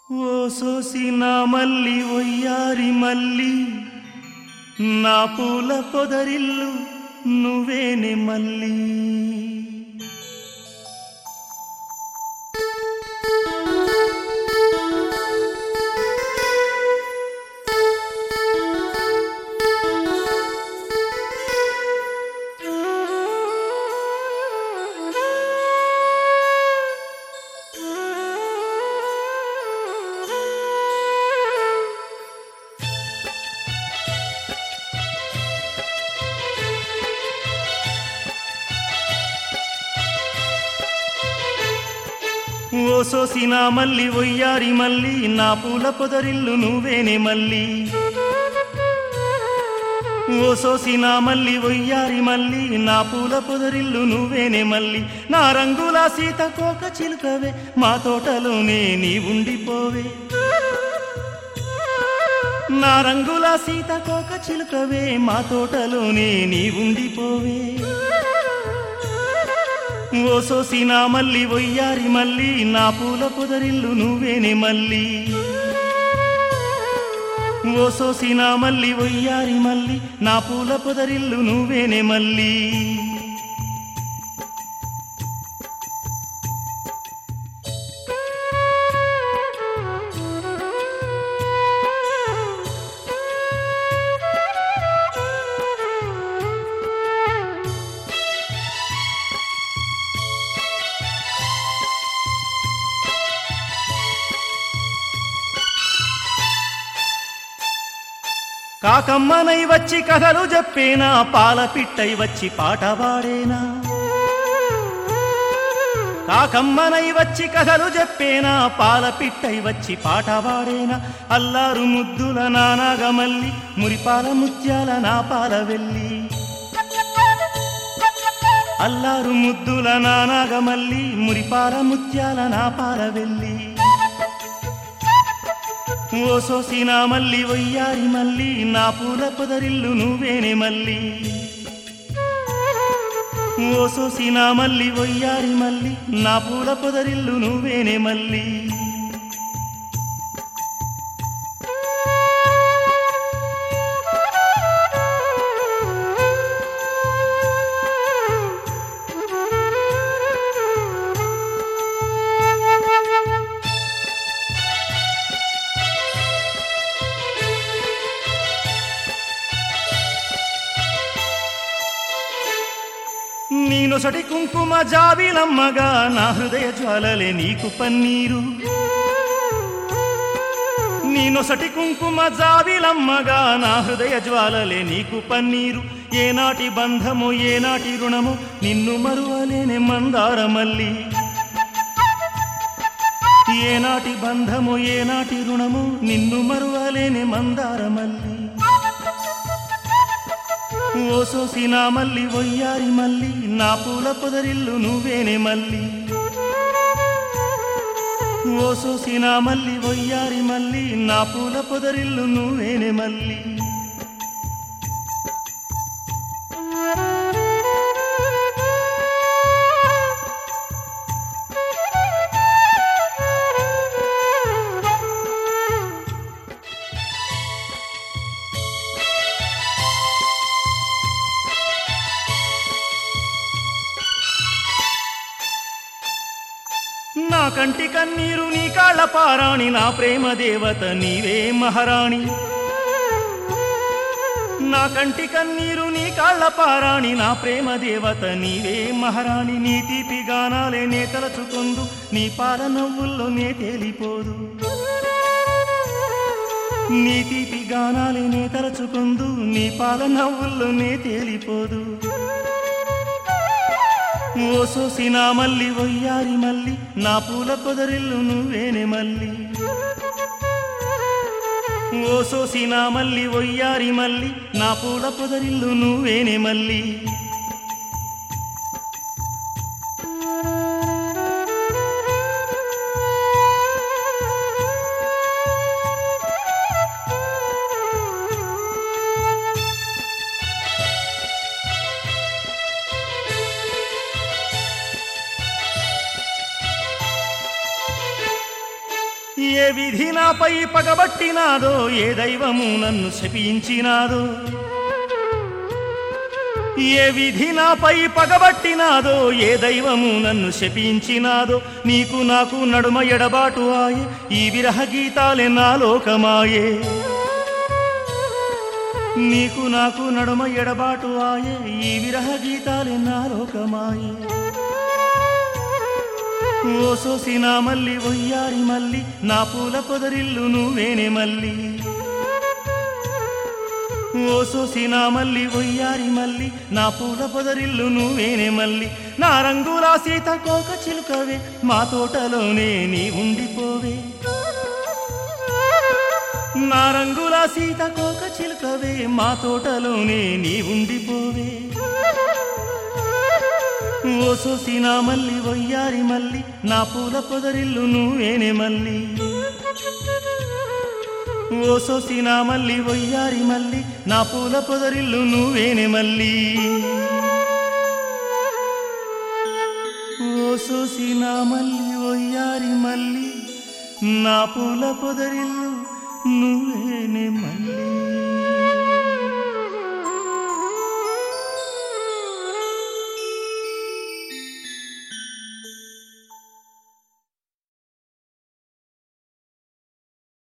ఓ సోసిన మల్లి ఒయ్యారి మల్లి నా పూల పొదరిల్లు నువ్వేనే మల్లి ఓ సోసిన మల్లి ఒయ్యారి మల్లి నా పూల పొదరిల్లు నువ్వేనే మల్లి ఓ సోసిన మల్లి ఒయ్యారి మల్లి నా పూల పొదరిల్లు నువ్వేనే మల్లి నా రంగుల సీత కోక చిలుకవే మా తోటలోనే నీ ఉండిపోవే నా రంగుల సీత కోక చిలుకవే మా తోటలోనే నీ ఉండిపోవే ఓ సోసిన మల్లి ఒయ్యారి మల్లి నా పూల పొదరిల్లు నువ్వేనే మల్లి ఓ సోసిన మల్లి ఒయ్యారి మల్లి నా పూల పొదరిల్లు నువ్వేనే మల్లి కాకమ్మనై వచ్చి కథలు చెప్పేనా పాల పిట్టై వచ్చి పాట పాడేనా కాకమ్మనై వచ్చి కథలు చెప్పేనా పాల పిట్టై వచ్చి పాట పాడేనా అల్లారు ముద్దుల నానాగమల్లి మురిపాల ముత్యాల నా పాల వెళ్ళి అల్లారు ముద్దుల నానాగమల్లి మురిపాల ముత్యాల నా పాల వెళ్ళి ఓ సోసిన మల్లి ఒయ్యారి మల్లి నా పూల పొదరిల్లు నువ్వేనే మల్లి ఓ సోసిన మల్లి ఒయ్యారి మల్లి నా పూల పొదరిల్లు నువ్వేనే మల్లి నీ నొసటి కుంకుమ జాబిలమ్మగా నా హృదయ జ్వాలలే నీకు పన్నీరు నీ నొసటి కుంకుమ జాబిలమ్మగా నా హృదయ జ్వాలలే నీకు పన్నీరు ఏనాటి బంధము ఏనాటి రుణము నిన్ను మరువలేని మందారమల్లి ఏనాటి బంధము ఏనాటి రుణము నిన్ను మరువలేని మందారమల్లి ఓ సోసిన మల్లి ఒయ్యారి మల్లి నా పూల పొదరిల్లు నువ్వేనే మల్లి ఓ సోసిన మల్లి ఒయ్యారి మల్లి నా పూల పొదరిల్లు నువ్వేనే మల్లి నా కంటి కన్నీరు నీ కాళ్ళ పారాణి నా ప్రేమ దేవత నీవే మహారాణి నా కంటి కన్నీరు నీ కాళ్ళ పారాణి నా ప్రేమ దేవత నీవే మహారాణి నీ తీపి గానాలే నే తలచుకొందు నీ పాల నవ్వుల్లో నే తేలిపోదు నీ తీపి గానాలే నే తలచుకొందు నీ పాల నవ్వుల్లో నే తేలిపోదు ఓ సోసిన మల్లి ఒయ్యారి మల్లి నా పూల పొదరిల్లు నువ్వేనే మల్లి ఓ సోసిన మల్లి ఒయ్యారి మల్లి నా పూల పొదరిల్లు నువ్వేనే మల్లి ఏ విధి నాపై పగబట్టినాదో ఏ దైవము నన్ను శపించినాదో ఏ విధి నాపై పగబట్టినాదో ఏ దైవము నన్ను శపించినాదో నీకు నాకు నడుమ ఎడబాటు ఆయే ఈ విరహ గీతాలే నా లోకమాయే నీకు నాకు నడుమ ఎడబాటు ఆయే ఈ విరహ గీతాలే నా లోకమాయే ఓ సోసిన మల్లి ఒయ్యారి మల్లి నా పూల పొదరిల్లు నువ్వేనే మల్లి ఓ సోసిన మల్లి ఒయ్యారి మల్లి నా పూల పొదరిల్లు నువ్వేనే మల్లి నా రంగుల సీత కోక చిలుకవే మా తోటలోనే నీ ఉండిపోవే నా రంగుల సీత కోక చిలుకవే మా తోటలోనే నీ ఉండిపోవే ఓ సోసిన మల్లి ఒయ్యారి మల్లి నా పూల పొదరిల్లు నువ్వేనే మల్లి ఓ సోసిన మల్లి ఒయ్యారి మల్లి నా పూల పొదరిల్లు నువ్వేనే మల్లి ఓ సోసిన మల్లి ఒయ్యారి మల్లి నా పూల పొదరిల్లు నువ్వేనే మల్లి